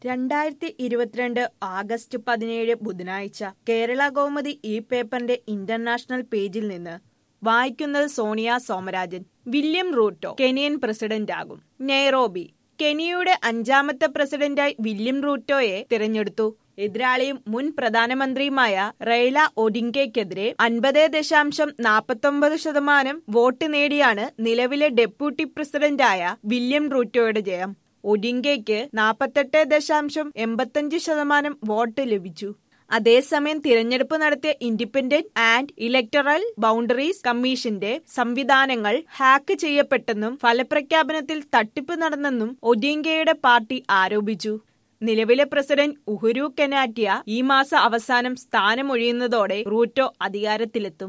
രണ്ടായിരത്തി ഇരുപത്തിരണ്ട് ആഗസ്റ്റ് പതിനേഴ് ബുധനാഴ്ച കേരള കൗമുദി ഈ പേപ്പറിന്റെ ഇന്റർനാഷണൽ പേജിൽ നിന്ന് വായിക്കുന്നത് Sonia Somarajan William Ruto Kenyan പ്രസിഡന്റാകും നെയ്റോബി കെനിയയുടെ അഞ്ചാമത്തെ പ്രസിഡന്റായി വില്യം റൂട്ടോയെ തിരഞ്ഞെടുത്തു എതിരാളിയും മുൻ പ്രധാനമന്ത്രിയുമായ റെയ്ല ഒഡിങ്കയ്ക്കെതിരെ അൻപത് ദശാംശം നാൽപ്പത്തൊമ്പത് ശതമാനം വോട്ട് നേടിയാണ് നിലവിലെ ഡെപ്യൂട്ടി പ്രസിഡന്റായ വില്യം റൂട്ടോയുടെ ജയം ഒഡിങ്കയ്ക്ക് നാൽപ്പത്തെട്ട് ദശാംശം എൺപത്തഞ്ച് ശതമാനം വോട്ട് ലഭിച്ചു അതേസമയം തിരഞ്ഞെടുപ്പ് നടത്തിയ ഇൻഡിപെൻഡന്റ് ആൻഡ് ഇലക്ടറൽ ബൗണ്ടറീസ് കമ്മീഷന്റെ സംവിധാനങ്ങൾ ഹാക്ക് ചെയ്യപ്പെട്ടെന്നും ഫലപ്രഖ്യാപനത്തിൽ തട്ടിപ്പ് നടന്നെന്നും ഒഡിങ്കയുടെ പാർട്ടി ആരോപിച്ചു നിലവിലെ പ്രസിഡന്റ് ഉഹുരു കെനാറ്റിയ ഈ മാസം അവസാനം സ്ഥാനമൊഴിയുന്നതോടെ റൂറ്റോ അധികാരത്തിലെത്തും